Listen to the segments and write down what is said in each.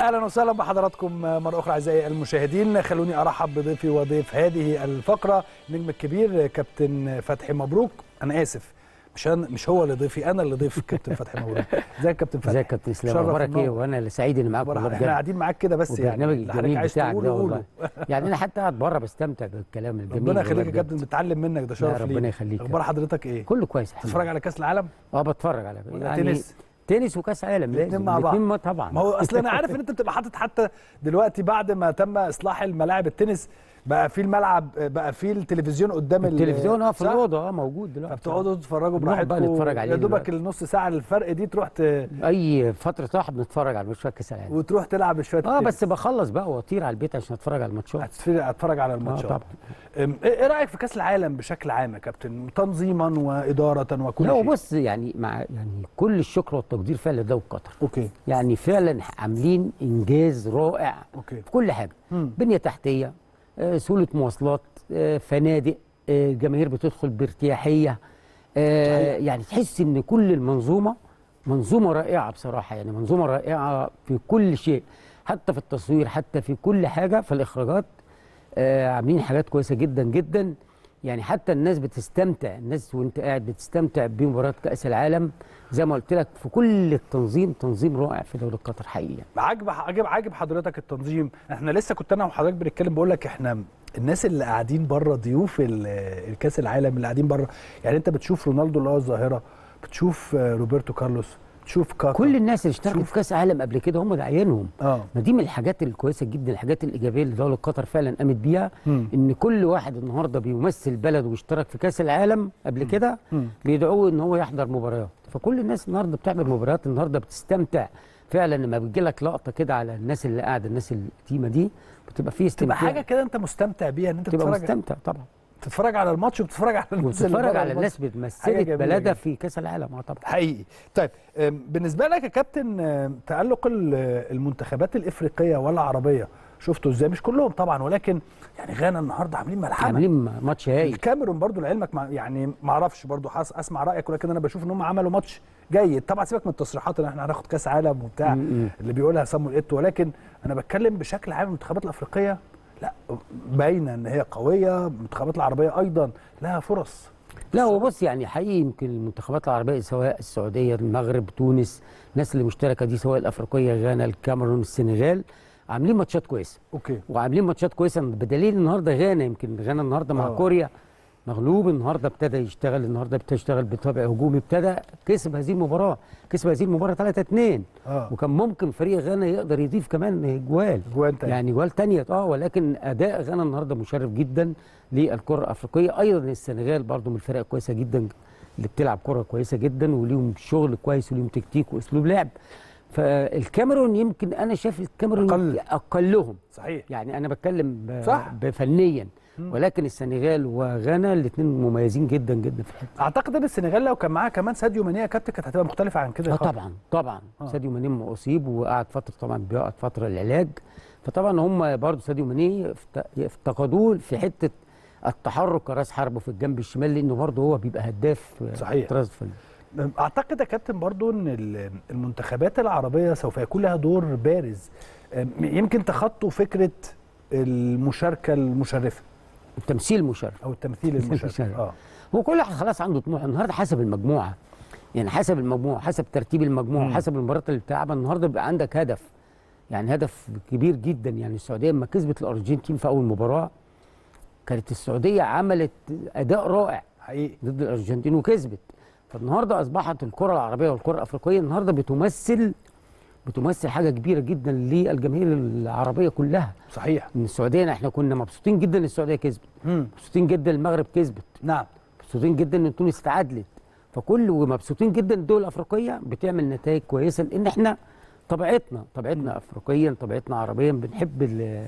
اهلا وسهلا بحضراتكم مره اخرى اعزائي المشاهدين خلوني ارحب بضيفي وضيف هذه الفقره النجم الكبير كابتن فتحي مبروك انا اسف مش أنا مش هو اللي ضيفي انا اللي ضيف كابتن فتحي مبروك ازيك يا كابتن فتحي ازيك يا كابتن اسلام شرف اخبارك ايه النور. وانا اللي سعيد اني معاك والله احنا بجد قاعدين معاك كده بس والبرنامج اللي حضرتك الجميل عايز بتاعك تقوله ده والله قوله يعني انا حتى قاعد بره بستمتع بالكلام الجميل ربنا والله يخليك يا بجد. كابتن بنتعلم منك ده شرف ربنا ليك يخليك يا اخبار حضرتك ايه كله كويس الحمد تتفرج لله على كاس العالم اه بتفرج على ولا تنس تنس وكاس عالم الاتنين لازم مع بعض. الاتنين ما طبعا ما هو اصل انا عارف ان انت بتبقى حاطط حتى دلوقتي بعد ما تم اصلاح الملاعب التنس بقى في الملعب بقى في التلفزيون قدام ال- التلفزيون اه في صح؟ الاوضه اه موجود دلوقتي فبتقعدوا تتفرجوا نروح بقى براحتكم نتفرج عليه يا دوبك دلوقتي. النص ساعه الفرق دي تروح ت... اي فتره راحه بنتفرج على ماتشات كاس العالم وتروح تلعب شويه اه التنس. بس بخلص بقى واطير على البيت عشان اتفرج على الماتشات هتتفرج هتتفرج على اه الماتشات طبعا أم، ايه إيه رايك في كاس العالم بشكل عام يا كابتن تنظيما واداره وكل لا شيء وبص يعني مع يعني كل الشكر والتقدير فعلا لدولة قطر اوكي يعني فعلا عاملين انجاز رائع اوكي في كل حاجه مم. بنيه تحتيه آه، سهوله مواصلات آه، فنادق آه، الجماهير بتدخل بارتياحيه آه، صحيح. يعني تحس ان كل المنظومه منظومه رائعه بصراحه يعني منظومه رائعه في كل شيء حتى في التصوير حتى في كل حاجه في الاخراجات آه، عاملين حاجات كويسه جدا جدا يعني حتى الناس بتستمتع الناس وانت قاعد بتستمتع بمباراه كاس العالم زي ما قلت لك في كل التنظيم تنظيم رائع في دوله قطر حقيقه عاجب عاجب عاجب حضرتك التنظيم احنا لسه كنت انا وحضرتك بنتكلم بقول لك احنا الناس اللي قاعدين بره ضيوف ال- الكاس العالم اللي قاعدين بره يعني انت بتشوف رونالدو اللي هو الظاهره بتشوف آه، روبرتو كارلوس تشوف كاكا كل الناس اللي اشتركوا شوف. في كاس عالم قبل كده هم اللي عينهم اه ما دي من الحاجات الكويسه جدا الحاجات الايجابيه اللي دوله قطر فعلا قامت بيها مم. ان كل واحد النهارده بيمثل بلده واشترك في كاس العالم قبل كده مم. بيدعوه ان هو يحضر مباريات فكل الناس النهارده بتعمل مباريات النهارده بتستمتع فعلا لما بتجي لك لقطه كده على الناس اللي قاعده الناس التيمه دي بتبقى فيه تبقى استمتاع حاجه كده انت مستمتع بيها ان انت تبقى تتفرج مستمتع طبعا تتفرج على الماتش وبتتفرج على الناس اللي وتتفرج بره على الماتش. الناس حاجة بتمثلت جميلة بلدها جدا. في كاس العالم اه طبعا حقيقي طيب أم، بالنسبه لك يا كابتن أم، تالق ال- المنتخبات الافريقيه والعربيه شفتوا ازاي مش كلهم طبعا ولكن يعني غانا النهارده عاملين ملحمه عاملين ماتش هايل الكاميرون برضو لعلمك مع يعني ما اعرفش برضو حاس اسمع رايك ولكن انا بشوف ان هم عملوا ماتش جيد طبعا سيبك من التصريحات ان احنا هناخد كاس عالم وبتاع م-م. اللي بيقولها سامويل ايتو ولكن انا بتكلم بشكل عام المنتخبات الافريقيه لا باينه ان هي قويه المنتخبات العربيه ايضا لها فرص لا هو بص يعني حقيقي يمكن المنتخبات العربيه سواء السعوديه المغرب تونس الناس اللي مشتركه دي سواء الافريقيه غانا الكاميرون السنغال عاملين ماتشات كويسه اوكي وعاملين ماتشات كويسه بدليل النهارده غانا يمكن غانا النهارده مع آه. كوريا مغلوب النهارده ابتدى يشتغل النهارده ابتدى يشتغل بطابع هجومي ابتدى كسب هذه المباراه كسب هذه المباراه 3 2 اه وكان ممكن فريق غانا يقدر يضيف كمان جوال جوان تاني يعني جوال تانية اه ولكن اداء غانا النهارده مشرف جدا للكره الافريقيه ايضا السنغال برضو من الفرق كويسه جدا اللي بتلعب كره كويسه جدا وليهم شغل كويس وليهم تكتيك واسلوب لعب فالكاميرون يمكن انا شايف الكاميرون أقل. اقلهم صحيح يعني انا بتكلم ب- صح. بفنيا مم. ولكن السنغال وغانا الاثنين مميزين جدا جدا في الحته اعتقد ان السنغال لو كان معاها كمان ساديو ماني يا كابتن كانت هتبقى مختلفه عن كده اه خالص. طبعا طبعا آه. ساديو ماني اصيب وقعد فتره طبعا بيقعد فتره العلاج فطبعا هم برضه ساديو ماني افت- افتقدوه في حته التحرك كراس حربه في الجنب الشمال لانه برضه هو بيبقى هداف صحيح. طراز في اعتقد يا كابتن برضو ان ال- المنتخبات العربيه سوف يكون لها دور بارز أم، يمكن تخطوا فكره المشاركه المشرفه التمثيل مشرف او التمثيل المشرف المشرف. اه هو كل واحد خلاص عنده طموح النهارده حسب المجموعه يعني حسب المجموعه حسب ترتيب المجموعه مم. حسب المباريات اللي بتلعبها النهارده بيبقى عندك هدف يعني هدف كبير جدا يعني السعوديه لما كسبت الارجنتين في اول مباراه كانت السعوديه عملت اداء رائع حقيقي ضد الارجنتين وكسبت فالنهارده اصبحت الكره العربيه والكره الافريقيه النهارده بتمثل بتمثل حاجه كبيره جدا للجماهير العربيه كلها صحيح ان السعوديه احنا كنا مبسوطين جدا ان السعوديه كسبت مم. مبسوطين جدا المغرب كسبت نعم مبسوطين جدا ان تونس اتعادلت فكل ومبسوطين جدا الدول الافريقيه بتعمل نتائج كويسه لان احنا طبيعتنا طبيعتنا افريقيا طبيعتنا عربيا بنحب ال-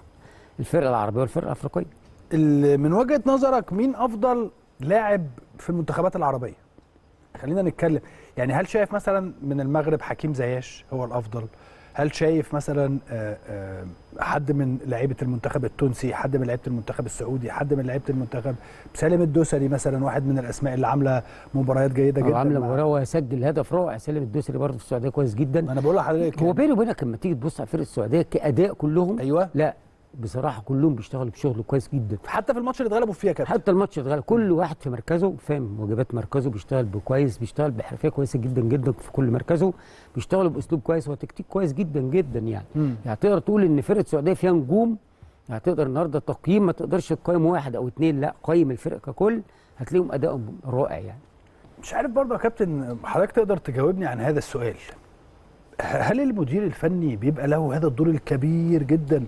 الفرقه العربيه والفرقه الافريقيه ال- من وجهه نظرك مين افضل لاعب في المنتخبات العربيه خلينا نتكلم يعني هل شايف مثلا من المغرب حكيم زياش هو الافضل هل شايف مثلا آه، آه، حد من لعيبه المنتخب التونسي حد من لعيبه المنتخب السعودي حد من لعيبه المنتخب سالم الدوسري مثلا واحد من الاسماء اللي عامله مباريات جيده هو جدا عامل مع- مباراه وسجل هدف رائع سالم الدوسري برضه في السعوديه كويس جدا انا بقول لحضرتك هو يعني- بيني وبينك لما تيجي تبص على فرقه السعوديه كاداء كلهم ايوه لا بصراحه كلهم بيشتغلوا بشغل كويس جدا حتى في الماتش اللي اتغلبوا فيه يا كابتن حتى الماتش اتغلب كل واحد في مركزه فاهم واجبات مركزه بيشتغل بكويس بيشتغل بحرفيه كويسه جدا جدا في كل مركزه بيشتغلوا باسلوب كويس وتكتيك كويس جدا جدا يعني مم. يعني تقدر تقول ان فرقه السعوديه فيها نجوم يعني تقدر النهارده تقييم ما تقدرش تقيم واحد او اثنين لا قيم الفرقه ككل هتلاقيهم ادائهم رائع يعني مش عارف برضه يا كابتن حضرتك تقدر تجاوبني عن هذا السؤال هل المدير الفني بيبقى له هذا الدور الكبير جدا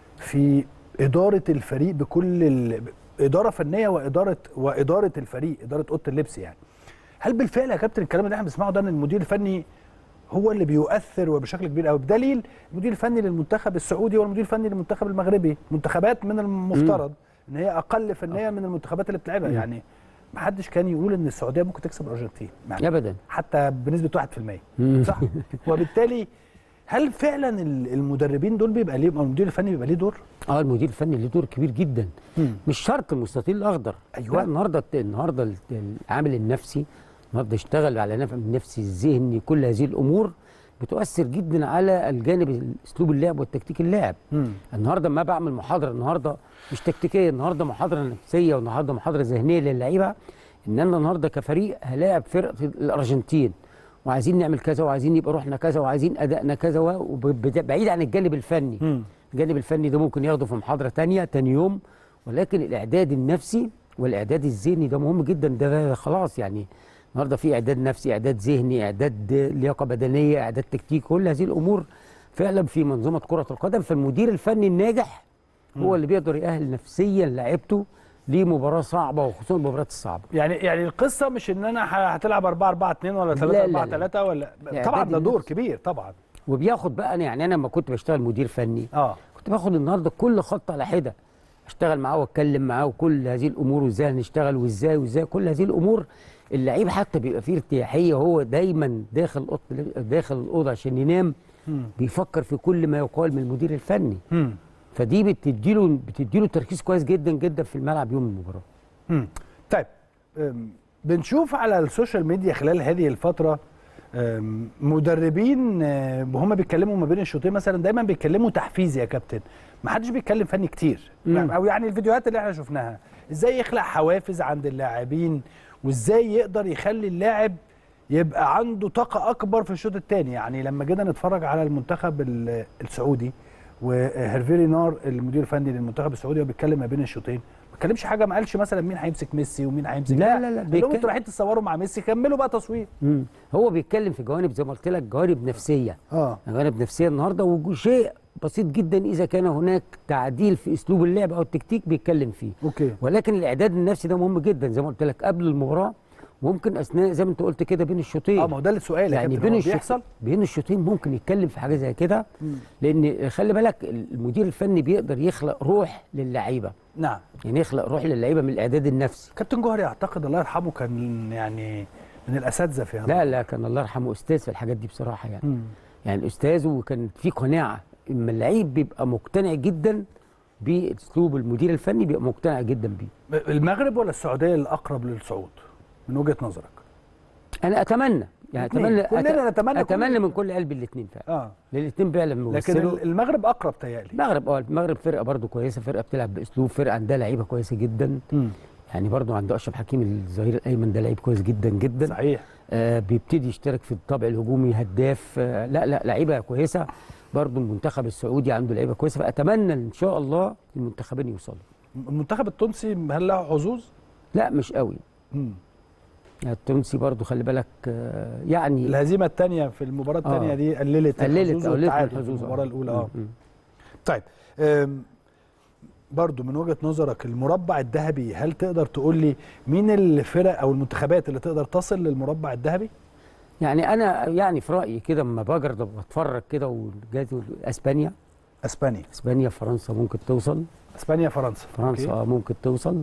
في إدارة الفريق بكل ال... إدارة فنية وإدارة وإدارة الفريق إدارة أوضة اللبس يعني هل بالفعل يا كابتن الكلام اللي احنا بنسمعه ده ان المدير الفني هو اللي بيؤثر وبشكل كبير قوي بدليل المدير الفني للمنتخب السعودي والمدير الفني للمنتخب المغربي منتخبات من المفترض ان هي اقل فنيا من المنتخبات اللي بتلعبها مم. يعني ما حدش كان يقول ان السعوديه ممكن تكسب الارجنتين يعني ابدا حتى بنسبه 1% مم. صح وبالتالي هل فعلا ال- المدربين دول بيبقى ليه او المدير الفني بيبقى ليه دور؟ اه المدير الفني له دور كبير جدا مش شرط المستطيل الاخضر أيوة. لا النهارده النهارده ال- العامل النفسي النهارده اشتغل على نفع النفسي الذهني كل هذه الامور بتؤثر جدا على الجانب اسلوب اللعب والتكتيك اللعب مم. النهارده ما بعمل محاضره النهارده مش تكتيكيه النهارده محاضره نفسيه والنهارده محاضره ذهنيه للعيبه ان انا النهارده كفريق هلاعب فرقه الارجنتين وعايزين نعمل كذا وعايزين يبقى روحنا كذا وعايزين ادائنا كذا وبعيد عن الجانب الفني مم. الجانب الفني ده ممكن ياخده في محاضره تانية تاني يوم ولكن الاعداد النفسي والاعداد الذهني ده مهم جدا ده خلاص يعني النهارده في اعداد نفسي اعداد ذهني اعداد لياقه بدنيه اعداد تكتيك كل هذه الامور فعلا في منظومه كره القدم فالمدير الفني الناجح هو اللي بيقدر يأهل نفسيا لاعيبته لمباراه صعبه وخصوصا المباريات الصعبه يعني يعني القصه مش ان انا ه- هتلعب 4 4 2 ولا 3 لا، 4 لا. 3 ولا يعني طبعا إعداد ده دور النفس. كبير طبعا وبياخد بقى أنا يعني انا لما كنت بشتغل مدير فني اه كنت باخد النهارده كل خط على حده اشتغل معاه واتكلم معاه وكل هذه الامور وازاي هنشتغل وازاي وازاي كل هذه الامور اللعيب حتى بيبقى فيه ارتياحيه وهو دايما داخل أوضة- داخل الاوضه عشان ينام مم. بيفكر في كل ما يقال من المدير الفني مم. فدي بتديله بتديله تركيز كويس جدا جدا في الملعب يوم المباراه مم. طيب أم، بنشوف على السوشيال ميديا خلال هذه الفترة أم، مدربين أه، وهم بيتكلموا ما بين الشوطين مثلا دايما بيتكلموا تحفيز يا كابتن ما حدش بيتكلم فني كتير مم. او يعني الفيديوهات اللي احنا شفناها ازاي يخلق حوافز عند اللاعبين وازاي يقدر يخلي اللاعب يبقى عنده طاقة أكبر في الشوط الثاني يعني لما جينا نتفرج على المنتخب ال- السعودي وهيرفي نار المدير الفني للمنتخب السعودي وبيتكلم ما بين الشوطين ما اتكلمش حاجه ما قالش مثلا مين هيمسك ميسي ومين هيمسك لا، لا، لا، قال لهم بيتكلم- انتوا رايحين تتصوروا مع ميسي كملوا بقى تصوير مم. هو بيتكلم في جوانب زي ما قلت لك جوانب نفسيه اه جوانب نفسيه النهارده وشيء بسيط جدا اذا كان هناك تعديل في اسلوب اللعب او التكتيك بيتكلم فيه اوكي ولكن الاعداد النفسي ده مهم جدا زي ما قلت لك قبل المباراه ممكن اثناء زي ما انت قلت كده بين الشوطين اه ما هو ده السؤال يا يعني كابتن بين هو الشوط بيحصل بين الشوطين ممكن يتكلم في حاجه زي كده مم. لان خلي بالك المدير الفني بيقدر يخلق روح للعيبه نعم يعني يخلق روح للعيبه من الاعداد النفسي كابتن جوهري اعتقد الله يرحمه كان يعني من الاساتذه في هذا لا لا كان الله يرحمه استاذ في الحاجات دي بصراحه يعني مم. يعني استاذ وكان في قناعه اما اللعيب بيبقى مقتنع جدا باسلوب المدير الفني بيبقى مقتنع جدا بيه المغرب ولا السعوديه الاقرب للصعود من وجهه نظرك انا اتمنى يعني الاتنين. اتمنى كلنا نتمنى اتمنى كل- من كل قلبي الاثنين فعلا اه لان الاثنين فعلا لكن بيمثلوا ال- المغرب اقرب تهيألي المغرب اه المغرب فرقه برضو كويسه فرقه بتلعب باسلوب فرقه عندها لعيبه كويسه جدا مم. يعني برضو عند اشرف حكيم الظهير الايمن ده لعيب كويس جدا جدا صحيح آه بيبتدي يشترك في الطابع الهجومي هداف آه لا لا لعيبه كويسه برضو المنتخب السعودي عنده لعيبه كويسه فاتمنى ان شاء الله المنتخبين يوصلوا المنتخب التونسي هل له حظوظ؟ لا مش قوي مم. يعني التونسي برضو خلي بالك آه يعني الهزيمه الثانيه في المباراه الثانيه آه. دي قللت قللت الحظوظ قللت من والتعادل في الحظوظ المباراه الاولى اه م- م. طيب أم، برضو من وجهه نظرك المربع الذهبي هل تقدر تقول لي مين الفرق او المنتخبات اللي تقدر تصل للمربع الذهبي؟ يعني انا يعني في رايي كده اما بجرب بتفرج كده وجاز اسبانيا اسبانيا اسبانيا فرنسا ممكن توصل اسبانيا فرنسا فرنسا أوكي. آه ممكن توصل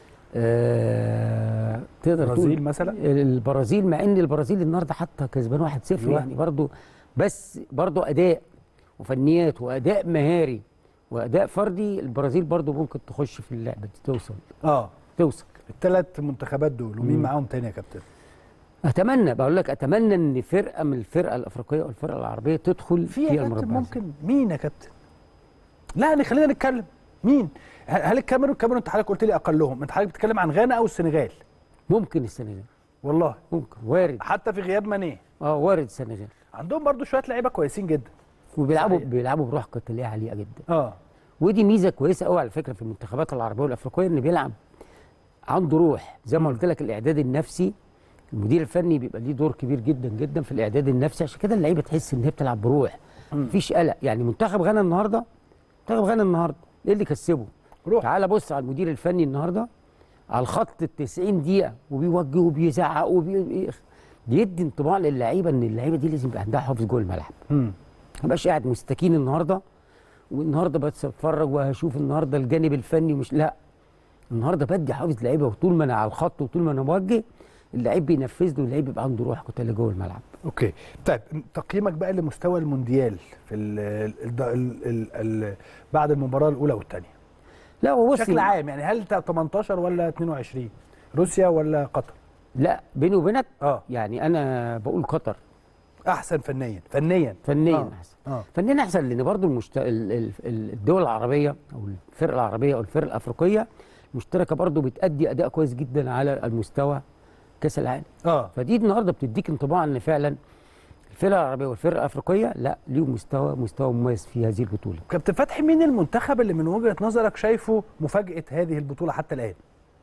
آه تقدر البرازيل تقول مثلا البرازيل مع ان البرازيل النهارده حتى كسبان 1-0 أيوة. يعني برضو بس برضو اداء وفنيات واداء مهاري واداء فردي البرازيل برضو ممكن تخش في اللعبه دي توصل اه توصل الثلاث منتخبات دول ومين مم. معاهم تاني يا كابتن اتمنى بقول لك اتمنى ان فرقه من الفرقه الافريقيه او الفرقه العربيه تدخل في في يا كابتن المربع دي. ممكن مين يا كابتن لا يعني خلينا نتكلم مين هل هل الكاميرون الكاميرون انت حضرتك قلت لي اقلهم انت حضرتك بتتكلم عن غانا او السنغال ممكن السنغال والله ممكن وارد حتى في غياب ماني اه وارد السنغال عندهم برضو شويه لعيبه كويسين جدا وبيلعبوا صحيح. بيلعبوا بروح قتاليه عاليه جدا اه ودي ميزه كويسه قوي على فكره في المنتخبات العربيه والافريقيه ان بيلعب عنده روح زي ما مم. قلت لك الاعداد النفسي المدير الفني بيبقى ليه دور كبير جدا جدا في الاعداد النفسي عشان كده اللعيبه تحس ان هي بتلعب بروح مم. مفيش قلق يعني منتخب غانا النهارده منتخب غانا النهارده ايه اللي كسبه روح تعال بص على المدير الفني النهارده على الخط ال 90 دقيقه وبيوجه وبيزعق وبي بيدي انطباع للعيبه ان اللعيبه دي لازم يبقى عندها حافظ جوه الملعب مم. ما بقاش قاعد مستكين النهارده والنهارده بس اتفرج وهشوف النهارده الجانب الفني مش لا النهارده بدي حافظ لعيبه وطول ما انا على الخط وطول ما انا موجه اللعيب بينفذ له اللعيب يبقى عنده روح قتاليه جوه الملعب اوكي طيب تقييمك بقى لمستوى المونديال في ال ال ال ال ال بعد المباراه الاولى والثانيه لا هو بص بشكل عام يعني هل انت 18 ولا 22 روسيا ولا قطر لا بيني وبينك اه يعني انا بقول قطر احسن فنيا فنيا فنيا آه. احسن اه فنيا احسن لان برضو المشت... ال- ال- ال- الدول العربيه او الفرقه العربيه او الفرقه الافريقيه مشتركه برضو بتأدي اداء كويس جدا على المستوى كاس العالم اه فدي النهارده بتديك انطباع ان فعلا الفرقه العربيه والفرقه الافريقيه لا ليهم مستوى مستوى مميز في هذه البطوله كابتن فتحي مين المنتخب اللي من وجهه نظرك شايفه مفاجاه هذه البطوله حتى الان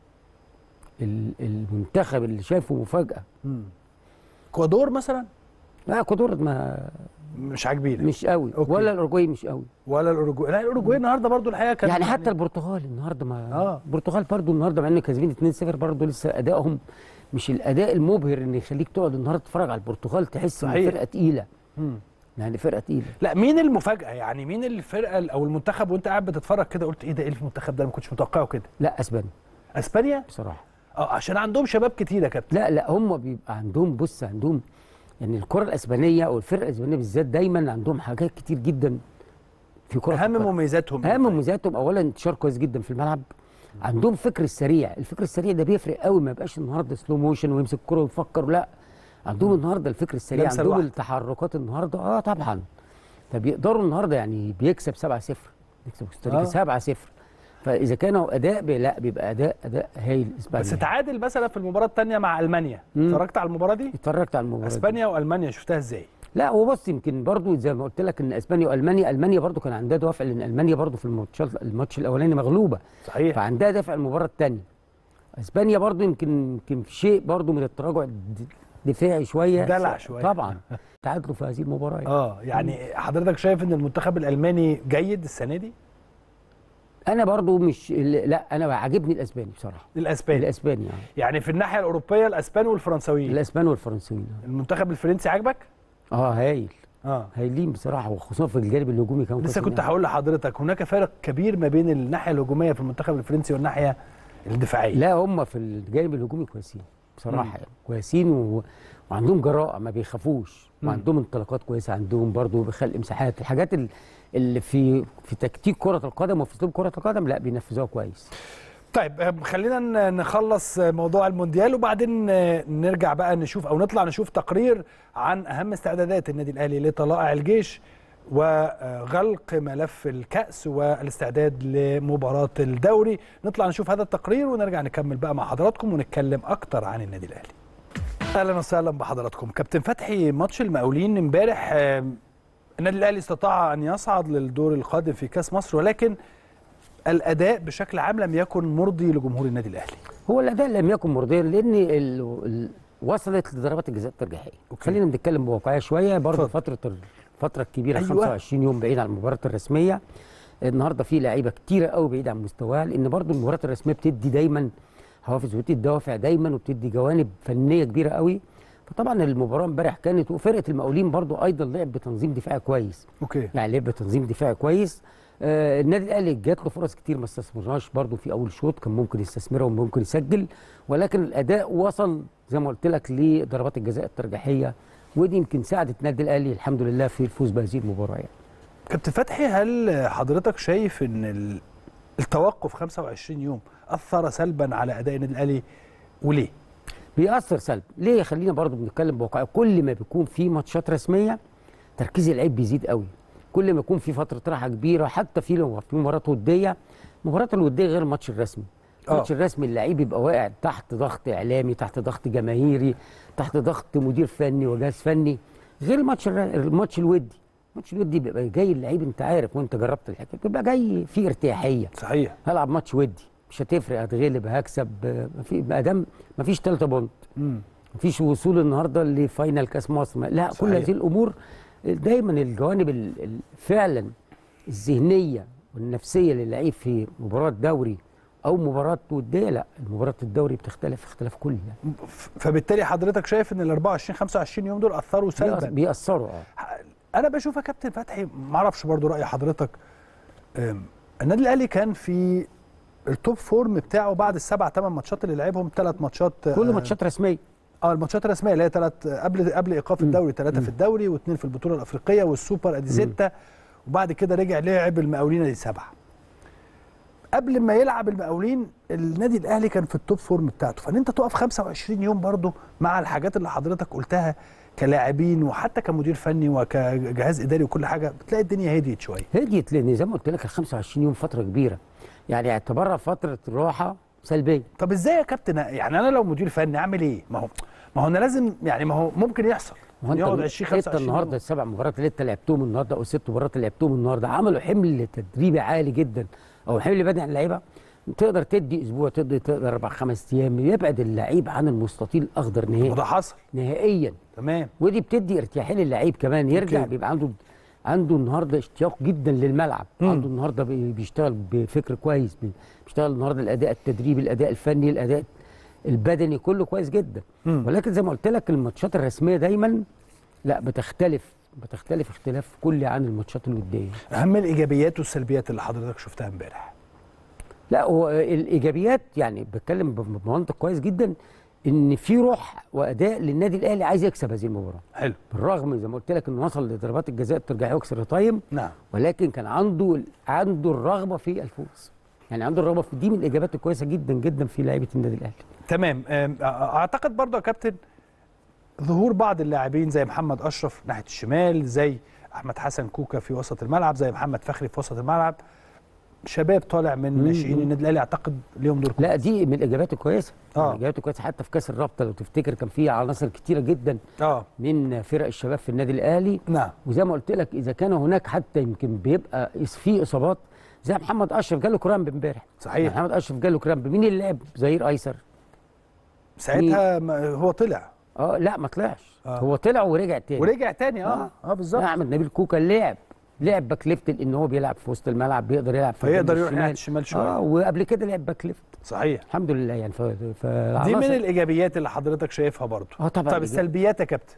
ال- المنتخب اللي شايفه مفاجاه مم. اكوادور مثلا لا قدر ما مش عاجبينك مش قوي أوكي. ولا الاورجواي مش قوي ولا الاوروجواي لا الاوروجواي النهارده برضو الحقيقه كان يعني حتى البرتغال النهارده ما آه. البرتغال برضو النهارده مع ان كاسبين 2-0 برضو لسه ادائهم مش الاداء المبهر ان يخليك تقعد النهارده تتفرج على البرتغال تحس ان صحيح. فرقه تقيله مم. يعني فرقه تقيله لا مين المفاجاه يعني مين الفرقه او المنتخب وانت قاعد بتتفرج كده قلت ايه ده ايه المنتخب ده أنا ما كنتش متوقعه كده لا اسبانيا اسبانيا بصراحه اه عشان عندهم شباب كتير يا كابتن لا لا هم بيبقى عندهم بص عندهم يعني الكره الاسبانيه او الفرقه الاسبانيه بالذات دايما عندهم حاجات كتير جدا في كره اهم القدم. مميزاتهم اهم مميزاتهم اولا انتشار كويس جدا في الملعب عندهم فكر السريع الفكر السريع ده بيفرق قوي ما يبقاش النهارده سلو موشن ويمسك الكره ويفكر لا عندهم النهارده الفكر السريع لمسة عندهم لوحده. التحركات النهارده اه طبعا فبيقدروا النهارده يعني بيكسب 7-0 بيكسب كوستاريكا آه. 7-0 فاذا كانوا اداء بي لا بيبقى اداء اداء هايل اسبانيا بس تعادل مثلا في المباراه الثانيه مع المانيا مم. اتفرجت على المباراه دي اتفرجت على المباراه دي. اسبانيا والمانيا شفتها ازاي لا هو بص يمكن برضو زي ما قلت لك ان اسبانيا والمانيا المانيا برضو كان عندها دافع لان المانيا برضو في الماتش الماتش الاولاني مغلوبه صحيح فعندها دافع المباراه الثانيه اسبانيا برضو يمكن يمكن في شيء برضو من التراجع الد- الدفاعي شويه دلع شوية. طبعا تعادلوا في هذه المباراه يعني. اه يعني حضرتك شايف ان المنتخب الالماني جيد السنه دي انا برضو مش لا انا عاجبني الاسباني بصراحه الاسباني الاسباني يعني يعني في الناحيه الاوروبيه الاسبان والفرنساويين الاسبان والفرنسيين المنتخب الفرنسي عاجبك اه هايل اه هايلين بصراحه وخصوصا في الجانب الهجومي كمان لسه كويسين كنت يعني. هقول لحضرتك هناك فرق كبير ما بين الناحيه الهجوميه في المنتخب الفرنسي والناحيه الدفاعيه لا هم في الجانب الهجومي كويسين بصراحه مم. يعني كويسين و... وعندهم جراءه ما بيخافوش مم. وعندهم انطلاقات كويسه عندهم برضو بخلق مساحات الحاجات ال- اللي في في تكتيك كره القدم وفي اسلوب كره القدم لا بينفذوها كويس طيب آه، خلينا ن- نخلص آه، موضوع المونديال وبعدين آه، نرجع بقى نشوف او نطلع نشوف تقرير عن اهم استعدادات النادي الاهلي لطلائع الجيش وغلق ملف الكأس والاستعداد لمباراة الدوري نطلع نشوف هذا التقرير ونرجع نكمل بقى مع حضراتكم ونتكلم اكتر عن النادي الاهلي اهلا وسهلا بحضراتكم كابتن فتحي ماتش المقاولين امبارح آه، النادي الاهلي استطاع ان يصعد للدور القادم في كاس مصر ولكن الاداء بشكل عام لم يكن مرضي لجمهور النادي الاهلي هو الاداء لم يكن مرضيا لان ال... ال... وصلت لضربات الجزاء الترجيحيه أوكي. خلينا نتكلم بواقعيه شويه برضه اتفضل. فتره ال- الفتره الكبيره أيوة. 25 يوم بعيد عن المباراه الرسميه النهارده في لعيبه كتيره قوي بعيد عن مستواها لان برضه المباريات الرسميه بتدي دايما حوافز وبتدي دوافع دايما وبتدي جوانب فنيه كبيره قوي فطبعا المباراه امبارح كانت وفرقه المقاولين برضه ايضا لعب بتنظيم دفاعي كويس اوكي يعني لعب بتنظيم دفاعي كويس آه النادي الاهلي جات له فرص كتير ما استثمرناش برضه في اول شوط كان ممكن يستثمرها وممكن يسجل ولكن الاداء وصل زي ما قلت لك لضربات الجزاء الترجيحيه ودي يمكن ساعدت النادي الاهلي الحمد لله في الفوز بهذه المباراه يعني. كابتن فتحي هل حضرتك شايف ان ال- التوقف 25 يوم اثر سلبا على اداء النادي الاهلي وليه؟ بيأثر سلب ليه خلينا برضو بنتكلم بواقع كل ما بيكون في ماتشات رسميه تركيز اللعيب بيزيد قوي كل ما يكون في فتره راحه كبيره حتى في لو في مباراه وديه المباراه الوديه غير الماتش الرسمي آه. الماتش الرسمي اللعيب بيبقى واقع تحت ضغط اعلامي تحت ضغط جماهيري تحت ضغط مدير فني وجهاز فني غير الماتش الر- الماتش الودي الماتش الودي بيبقى جاي اللعيب انت عارف وانت جربت الحكايه بيبقى جاي فيه ارتياحيه صحيح هلعب ماتش ودي مش هتفرق هتغلب هكسب آه، ما في ما دام ما فيش ثلاثه بونت امم مفيش وصول النهارده لفاينل كاس مصر ما- لا كل صحيح. هذه الامور دايما الجوانب ال- ال- فعلا الذهنيه والنفسيه للعيب في مباراه دوري او مباراه وديه لا مباراه الدوري بتختلف اختلاف كلي يعني ف- فبالتالي حضرتك شايف ان ال 24 25 يوم دول اثروا بيأث- سلبا بيأثروا اه انا بشوف يا كابتن فتحي ما اعرفش برضو راي حضرتك أم، النادي الاهلي كان في التوب فورم بتاعه بعد السبع ثمان ماتشات اللي لعبهم ثلاث ماتشات كل آه، ماتشات رسميه اه الماتشات الرسميه اللي هي ثلاث قبل قبل ايقاف الدوري ثلاثه في الدوري واثنين في البطوله الافريقيه والسوبر ادي سته وبعد كده رجع لعب المقاولين ادي سبعه قبل ما يلعب المقاولين النادي الاهلي كان في التوب فورم بتاعته فان انت تقف 25 يوم برضو مع الحاجات اللي حضرتك قلتها كلاعبين وحتى كمدير فني وكجهاز اداري وكل حاجه بتلاقي الدنيا هديت شويه هديت لان زي ما قلت لك ال 25 يوم فتره كبيره يعني اعتبرها فتره راحه سلبيه طب ازاي يا كابتن يعني انا لو مدير فني اعمل ايه ما هو ما هو انا لازم يعني ما هو ممكن يحصل ما هو انت يقعد 20 انت 25 النهارده يوم. السبع مباريات اللي انت لعبتهم النهارده او الست مباريات اللي لعبتهم النهارده عملوا حمل تدريبي عالي جدا او حمل بدني على اللعيبه تقدر تدي اسبوع تقدر تقدر اربع خمس ايام يبعد اللعيب عن المستطيل الاخضر نهائي وده حصل نهائيا تمام ودي بتدي ارتياحيه للعيب كمان يرجع أوكي. بيبقى عنده عنده النهارده اشتياق جدا للملعب مم. عنده النهارده بي- بيشتغل بفكر كويس بي- بيشتغل النهارده الاداء التدريبي الاداء الفني الاداء البدني كله كويس جدا مم. ولكن زي ما قلت لك الماتشات الرسميه دايما لا بتختلف بتختلف اختلاف كلي عن الماتشات الوديه اهم الايجابيات والسلبيات اللي حضرتك شفتها امبارح لا هو الايجابيات يعني بتكلم بمنطق كويس جدا ان في روح واداء للنادي الاهلي عايز يكسب هذه المباراه حلو بالرغم زي ما قلت لك انه وصل لضربات الجزاء الترجيحيه وكسر تايم نعم ولكن كان عنده عنده الرغبه في الفوز يعني عنده الرغبه في دي من الاجابات الكويسه جدا جدا في لعيبه النادي الاهلي تمام أم، أ- اعتقد برضه يا كابتن ظهور بعض اللاعبين زي محمد اشرف ناحيه الشمال زي احمد حسن كوكا في وسط الملعب زي محمد فخري في وسط الملعب شباب طالع من مم. ناشئين النادي الاهلي اعتقد ليهم دور لا كويس. دي من الاجابات الكويسه من آه. الاجابات الكويسه حتى في كاس الرابطه لو تفتكر كان في عناصر كتيره جدا اه من فرق الشباب في النادي الاهلي نعم وزي ما قلت لك اذا كان هناك حتى يمكن بيبقى في اصابات زي محمد اشرف جاله كرامب امبارح صحيح محمد اشرف جاله كرامب مين اللي لعب ظهير ايسر ساعتها ما- هو طلع اه لا ما طلعش آه. هو طلع ورجع تاني ورجع تاني اه اه بالظبط لا احمد نبيل كوكا لعب لعب باك ليفت لان هو بيلعب في وسط الملعب بيقدر يلعب في فيقدر الجنب يروح ناحيه الشمال. الشمال شويه اه وقبل كده لعب باك ليفت صحيح الحمد لله يعني ف... دي فالعناصر من الايجابيات اللي حضرتك شايفها برضه اه طبعا طب إيجابي. السلبيات يا كابتن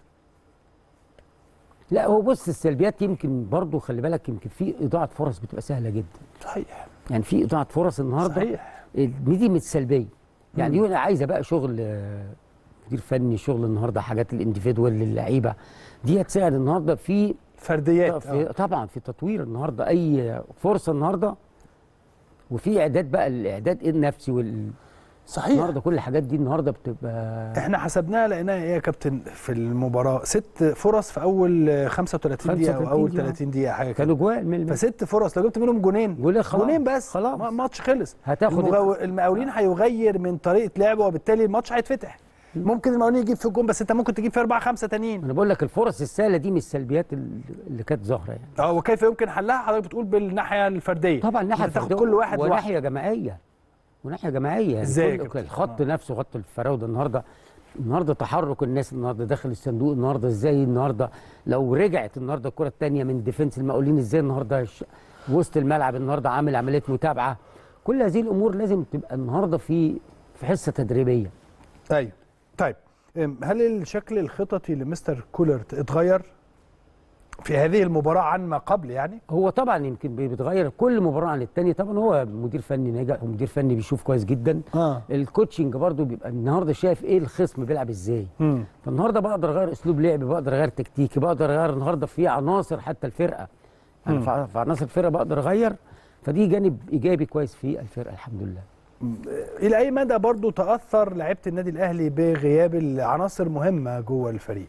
لا هو بص السلبيات يمكن برضو خلي بالك يمكن في اضاعه فرص بتبقى سهله جدا صحيح يعني في اضاعه فرص النهارده صحيح دي دي مش سلبيه يعني دي عايزه بقى شغل آه، مدير فني شغل النهارده حاجات الانديفيدوال للعيبه دي هتساعد النهارده في فرديات في آه. طبعا في تطوير النهارده اي فرصه النهارده وفي اعداد بقى الاعداد النفسي والنهارده صحيح كل الحاجات دي النهارده بتبقى احنا حسبناها لقيناها ايه يا كابتن في المباراه ست فرص في اول 35 دقيقه او 35 اول دقيقة. 30 دقيقه حاجه كده كانوا جوال من فست فرص لو جبت منهم جونين جولين خلاص. جونين بس خلاص. ما- الماتش خلص هتاخد المغو... المقاولين هيغير من طريقه لعبه وبالتالي الماتش هيتفتح ممكن المقاولين يجيب في الجون بس انت ممكن تجيب في اربعه خمسه تانيين انا بقول لك الفرص السهله دي من السلبيات اللي اللي كانت ظاهره يعني اه وكيف يمكن حلها حضرتك بتقول بالناحيه الفرديه طبعا ناحيه انت تاخد فردية كل واحد لوحده وناحيه جماعيه وناحيه جماعيه يعني إزاي يا كل- كابتن؟ الخط آه. نفسه خط الفراوده النهارده النهارده تحرك الناس النهارده داخل الصندوق النهارده ازاي النهارده لو رجعت النهارده الكره الثانيه من ديفنس المقاولين ازاي النهارده ش- وسط الملعب النهارده عامل عمليه متابعه كل هذه الامور لازم تبقى النهارده في في حصه تدريبيه ايوه طيب ام، هل الشكل الخططي لمستر كولر اتغير في هذه المباراه عن ما قبل يعني هو طبعا يمكن بي- بيتغير كل مباراه عن الثانيه طبعا هو مدير فني ناجح ومدير فني بيشوف كويس جدا اه الكوتشنج برضو بيبقى النهارده شايف ايه الخصم بيلعب ازاي امم فالنهارده بقدر اغير اسلوب لعبي بقدر اغير تكتيكي بقدر اغير النهارده في عناصر حتى الفرقه انا مم. في في عناصر الفرقه بقدر اغير فدي جانب ايجابي كويس في الفرقه الحمد لله الى اي مدى برضو تاثر لعيبه النادي الاهلي بغياب العناصر مهمه جوه الفريق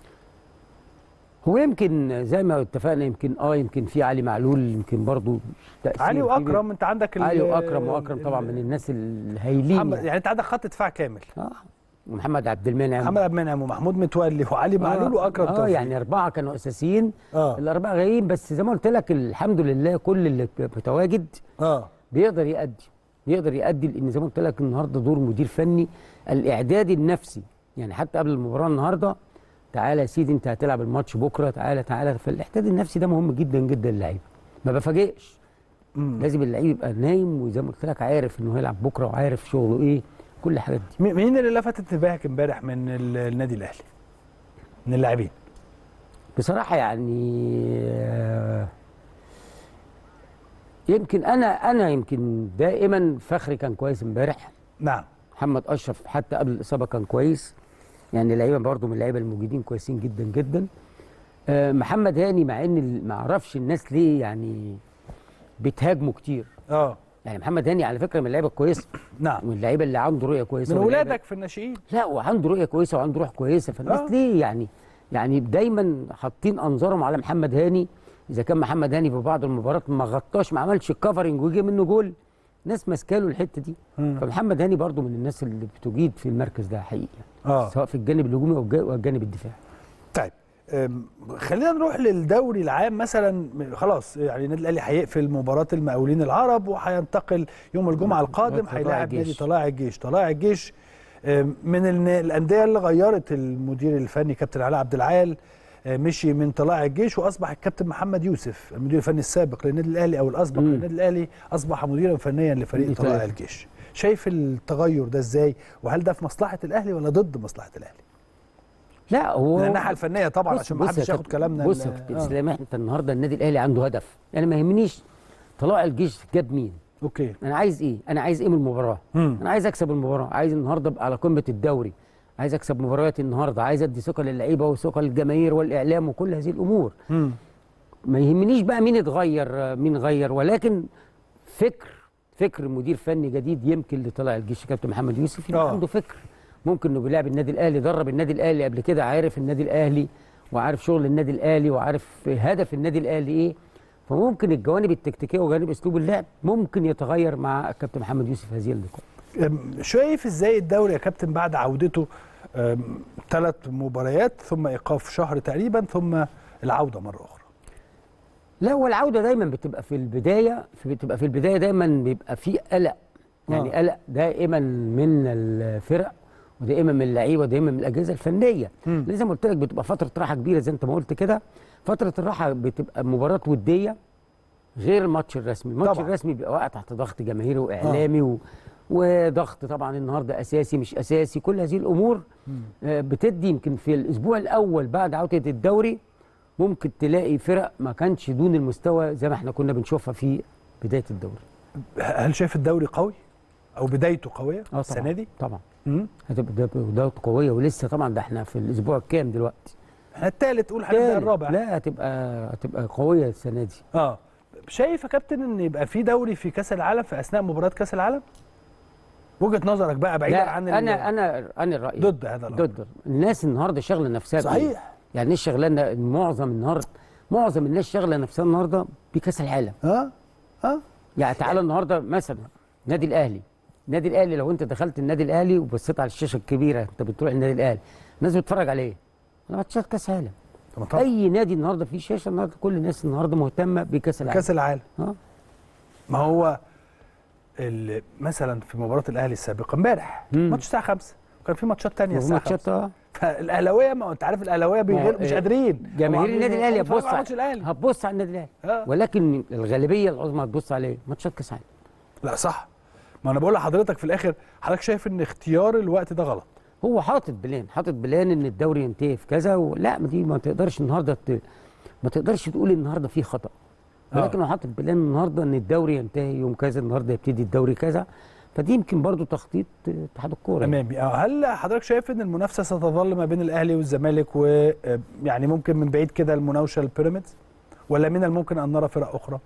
هو يمكن زي ما اتفقنا يمكن اه يمكن في علي معلول يمكن برضو تأثير علي كبير. واكرم انت عندك ال- علي واكرم واكرم طبعا ال- من الناس الهايلين محمد يعني. يعني انت عندك خط دفاع كامل اه ومحمد عبد المنعم محمد عبد المنعم ومحمود متولي وعلي معلول واكرم اه توفيق يعني اربعه كانوا اساسيين اه الاربعه غايبين بس زي ما قلت لك الحمد لله كل اللي متواجد اه بيقدر يأدي بيقدر يأدي لان زي ما قلت لك النهارده دور مدير فني الاعداد النفسي يعني حتى قبل المباراه النهارده تعالى يا سيدي انت هتلعب الماتش بكره تعالى تعالى فالاعداد النفسي ده مهم جدا جدا للعيبه ما بفاجئش مم. لازم اللعيب يبقى نايم وزي ما قلت لك عارف انه هيلعب بكره وعارف شغله ايه كل الحاجات دي مين مين اللي لفت انتباهك امبارح من ال- النادي الاهلي من اللاعبين بصراحه يعني آه، يمكن انا انا يمكن دائما فخري كان كويس امبارح نعم محمد اشرف حتى قبل الاصابه كان كويس يعني اللعيبه برضه من اللعيبه الموجودين كويسين جدا جدا آه، محمد هاني مع ان ال- ما اعرفش الناس ليه يعني بتهاجمه كتير اه يعني محمد هاني على فكره من اللعيبه الكويسه نعم ومن اللعيبه اللي عنده رؤيه كويسه من واللعيبة- اولادك في الناشئين لا وعنده رؤيه كويسه وعنده روح كويسه فالناس آه. ليه يعني يعني دايما حاطين انظارهم على محمد هاني اذا كان محمد هاني في بعض المباريات ما غطاش ما عملش كفرنج ويجي منه جول ناس ماسكه له الحته دي مم. فمحمد هاني برضو من الناس اللي بتجيد في المركز ده حقيقي اه سواء في الجانب الهجومي او الجا- أو الجانب الدفاعي طيب أم، خلينا نروح للدوري العام مثلا م- خلاص يعني النادي الاهلي هيقفل مباراه المقاولين العرب وهينتقل يوم الجمعه القادم طلائع هيلاعب نادي الجيش. طلائع الجيش طلائع الجيش أم، من الن- الانديه اللي غيرت المدير الفني كابتن علاء عبد العال أه، مشي من طلائع الجيش واصبح الكابتن محمد يوسف المدير الفني السابق للنادي الاهلي او الاسبق مم. للنادي الاهلي اصبح مديرا فنيا لفريق لطلائع. طلائع الجيش شايف التغير ده ازاي وهل ده في مصلحه الاهلي ولا ضد مصلحه الاهلي لا هو من الناحيه الفنيه طبعا بص- عشان بص ما يا حدش ياخد كابتن- كلامنا بص ال- يا كابتن آه. اسلام انت النهارده النادي الاهلي عنده هدف يعني ما يهمنيش طلائع الجيش جاب مين اوكي انا عايز ايه انا عايز ايه من المباراه مم. انا عايز اكسب المباراه عايز النهارده ابقى على قمه الدوري عايز اكسب مباريات النهارده عايز ادي ثقه للعيبه وثقه للجماهير والاعلام وكل هذه الامور مم. ما يهمنيش بقى مين اتغير آه، مين غير ولكن فكر فكر مدير فني جديد يمكن لطلع الجيش كابتن محمد يوسف يبقى آه. عنده فكر ممكن انه بيلعب النادي الاهلي درب النادي الاهلي قبل كده عارف النادي الاهلي وعارف شغل النادي الاهلي وعارف هدف النادي الاهلي ايه فممكن الجوانب التكتيكيه وجانب اسلوب اللعب ممكن يتغير مع الكابتن محمد يوسف هذه اللقاء أم، شايف ازاي الدوري يا كابتن بعد عودته ثلاث مباريات ثم ايقاف شهر تقريبا ثم العوده مره اخرى لا هو العوده دايما بتبقى في البدايه في بتبقى في البدايه دايما بيبقى في قلق يعني آه. قلق دائما من الفرق ودائما من اللعيبه ودائما من الاجهزه الفنيه مم. زي ما قلت لك بتبقى فتره راحه كبيره زي انت ما قلت كده فتره الراحه بتبقى مباراه وديه غير الماتش الرسمي الماتش طبعاً. الرسمي بيبقى واقع تحت ضغط جماهيري واعلامي و... وضغط طبعا النهارده اساسي مش اساسي كل هذه الامور آه، بتدي يمكن في الاسبوع الاول بعد عوده الدوري ممكن تلاقي فرق ما كانش دون المستوى زي ما احنا كنا بنشوفها في بدايه الدوري هل شايف الدوري قوي او بدايته قويه اه السنه طبعا دي طبعا مم. هتبقى ده- بدايته قويه ولسه طبعا ده احنا في الاسبوع الكام دلوقتي احنا الثالث قول هنبدا تالت. الرابع لا هتبقى هتبقى قويه السنه دي اه شايف يا كابتن ان يبقى في دوري في كاس العالم في اثناء مباراه كاس العالم وجهه نظرك بقى بعيدا لا عن ال- انا انا انا الراي ضد هذا الامر ضد الناس النهارده شاغله نفسها بإيه؟ صحيح يعني الناس شغلانه معظم النهارده معظم الناس شغله نفسها النهارده بكاس العالم اه اه يعني تعالى النهارده مثلا نادي الاهلي النادي الاهلي لو انت دخلت النادي الاهلي وبصيت على الشاشه الكبيره انت بتروح النادي الاهلي الناس بتتفرج عليه على ماتشات كاس عالم طب طبعا اي نادي النهارده فيه شاشه النهارده كل الناس النهارده مهتمه بكاس العالم كاس العالم اه ما هو ال- مثلا في مباراه الاهلي السابقه امبارح مم. ماتش الساعه 5 وكان في ماتشات تانية وفي الساعه ماتشات 5 اه فالاهلاويه ما هو انت عارف الاهلاويه بيغير ما هو مش إيه، قادرين جماهير هم النادي الاهلي بيتفرجوا هتبص على على ماتش الاهلي هتبص على النادي الاهلي آه. ولكن الغالبيه العظمى هتبص عليه ماتشات كاس عالم لا صح ما انا بقول لحضرتك في الاخر حضرتك شايف ان اختيار الوقت ده غلط هو حاطط بلان حاطط بلان ان الدوري ينتهي في كذا و... لا ما دي ما تقدرش النهارده ت... ما تقدرش تقول النهارده في خطا آه. ولكن هو حاطط بلان النهارده ان الدوري ينتهي يوم كذا النهارده يبتدي الدوري كذا فدي يمكن برضو تخطيط اتحاد الكوره يعني. امامي آه، هل حضرتك شايف ان المنافسه ستظل ما بين الاهلي والزمالك ويعني ممكن من بعيد كده المناوشه البيراميدز ولا من الممكن ان نرى فرق اخرى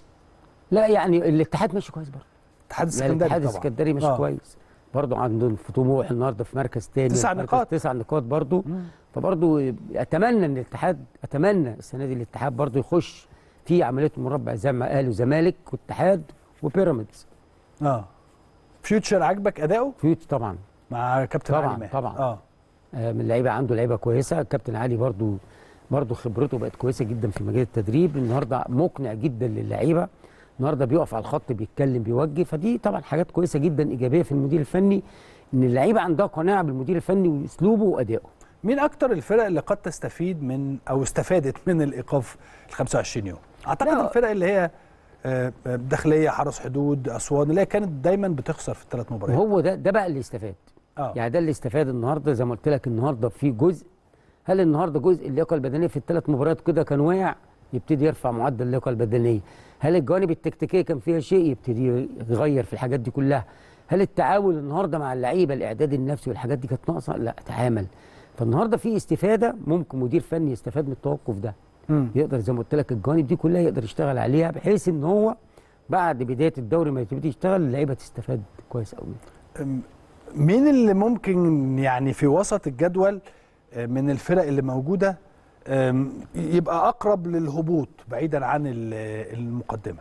لا يعني الاتحاد ماشي كويس برضه اتحاد لا، السكندري الاتحاد طبعا السكندري ماشي آه. كويس برضه عندهم في طموح النهارده في مركز تاني تسع في مركز نقاط. تسع نقاط برضه مم. فبرضه اتمنى ان الاتحاد اتمنى السنه دي الاتحاد برضه يخش في عمليه مربع زي ما قالوا زمالك واتحاد وبيراميدز اه فيوتشر عاجبك اداؤه فيوت طبعا مع كابتن طبعاً، علي ماهر طبعاً. اه آه، من اللعيبه عنده لعيبه كويسه كابتن علي برضو برضو خبرته بقت كويسه جدا في مجال التدريب النهارده مقنع جدا للعيبه النهارده بيقف على الخط بيتكلم بيوجه فدي طبعا حاجات كويسه جدا ايجابيه في المدير الفني ان اللعيبه عندها قناعه بالمدير الفني واسلوبه وادائه مين اكتر الفرق اللي قد تستفيد من او استفادت من الايقاف ال 25 يوم اعتقد لا. الفرق اللي هي آه، آه، داخليه حرس حدود اسوان اللي هي كانت دايما بتخسر في الثلاث مباريات وهو ده ده بقى اللي استفاد اه يعني ده اللي استفاد النهارده زي ما قلت لك النهارده في جزء هل النهارده جزء اللياقه البدنيه في الثلاث مباريات كده كان واقع يبتدي يرفع معدل اللياقه البدنيه هل الجوانب التكتيكيه كان فيها شيء يبتدي يغير في الحاجات دي كلها هل التعامل النهارده مع اللعيبه الاعداد النفسي والحاجات دي كانت ناقصه لا تعامل فالنهارده في استفاده ممكن مدير فني يستفاد من التوقف ده مم. يقدر زي ما قلت لك الجوانب دي كلها يقدر يشتغل عليها بحيث ان هو بعد بدايه الدوري ما يبتدي يشتغل اللعيبه تستفاد كويس قوي أم، مين اللي ممكن يعني في وسط الجدول آه، من الفرق اللي موجوده أم، يبقى اقرب للهبوط بعيدا عن ال- المقدمه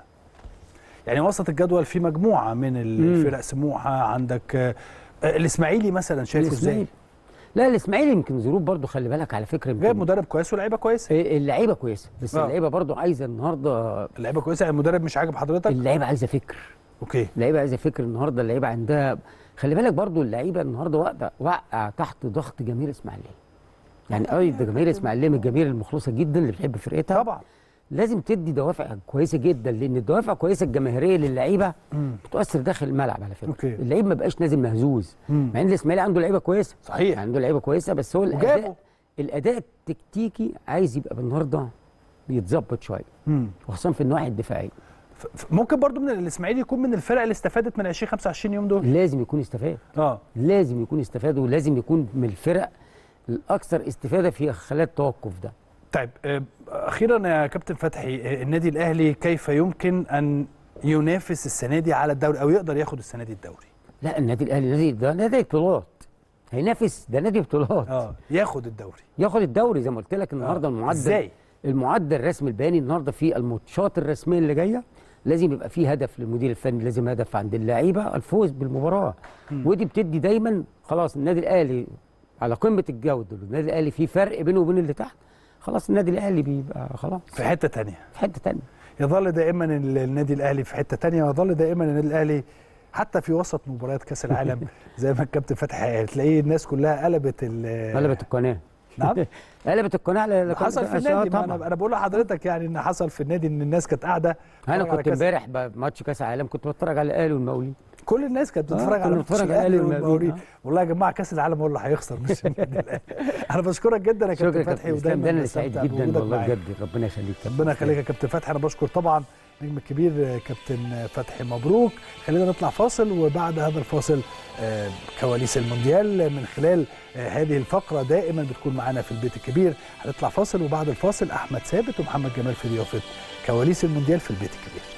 يعني وسط الجدول في مجموعه من الفرق سموحه عندك آه، آه، الاسماعيلي مثلا شايفه ازاي الإسماعيلي. لا الاسماعيلي يمكن ظروف برضو خلي بالك على فكره جايب يمكن مدرب كويس ولاعيبه كويسه اللعيبه كويسه بس آه. اللعيبه برضو عايزه النهارده اللعيبه كويسه يعني المدرب مش عاجب حضرتك اللعيبه عايزه فكر اوكي اللعيبه عايزه فكر النهارده اللعيبه عندها خلي بالك برضو اللعيبه النهارده واقعه واقعه تحت ضغط جماهير الاسماعيليه يعني اي ده جماهير الاسماعيليه من الجماهير المخلصه جدا اللي بتحب فرقتها طبعا لازم تدي دوافع كويسه جدا لان الدوافع كويسه الجماهيريه للعيبه مم. بتؤثر داخل الملعب على فكره أوكي. اللعيب ما بقاش نازل مهزوز مم. مع ان الاسماعيلي عنده لعيبه كويسه صحيح عنده لعيبه كويسه بس هو وجابه. الاداء الاداء التكتيكي عايز يبقى النهارده بيتظبط شويه مم. وخصوصا في النواحي الدفاعيه ف- ف- ممكن برضو من الاسماعيلي يكون من الفرق اللي استفادت من 20 25 يوم دول لازم يكون استفاد اه لازم يكون استفاد ولازم يكون من الفرق الاكثر استفاده في خلال التوقف ده طيب آه، اخيرا يا كابتن فتحي آه، النادي الاهلي كيف يمكن ان ينافس السنه دي على الدوري او يقدر ياخد السنه دي الدوري لا النادي الاهلي نادي ده نادي بطولات هينافس ده نادي بطولات اه ياخد الدوري ياخد الدوري زي ما قلت لك النهارده آه. المعدل ازاي المعدل الرسمي البياني النهارده في الماتشات الرسميه اللي جايه لازم يبقى فيه هدف للمدير الفني لازم هدف عند اللعيبه الفوز بالمباراه مم. ودي بتدي دايما خلاص النادي الاهلي على قمه الجوده النادي الاهلي في فرق بينه وبين اللي تحت خلاص النادي الاهلي بيبقى خلاص في حته تانية في حته ثانيه يظل دائما ال- النادي الاهلي في حته تانية ويظل دائما النادي الاهلي حتى في وسط مباريات كاس العالم زي ما الكابتن فتحي قال تلاقيه الناس كلها قلبت ال قلبت القناه نعم قلبت القناه ل- حصل في عشان- النادي ما طبعا انا انا بقول لحضرتك يعني ان حصل في النادي ان الناس كانت قاعده انا تتفرج على كنت كأس- امبارح بماتش كاس العالم كنت بتفرج على الاهلي والمقاولين كل الناس كانت آه، بتتفرج على كنا ماتش بنتفرج على الاهلي الأهلي والمقاولين، والمقاولين والله يا جماعه كاس العالم هو اللي هيخسر مش النادي الاهلي انا بشكرك جدا يا شكرا كابتن يا فتحي كابتن اسلام ودايما ده انا سعيد بستمتع جدا بوجودك والله معايا. بجد ربنا يخليك كابتن ربنا إسلام. يخليك يا كابتن فتحي انا بشكر طبعا نجم الكبير كابتن فتحي مبروك خلينا نطلع فاصل وبعد هذا الفاصل آه، كواليس المونديال من خلال آه، هذه الفقره دائما بتكون معانا في البيت الكبير هنطلع فاصل وبعد الفاصل احمد ثابت ومحمد جمال في ضيافه كواليس المونديال في البيت الكبير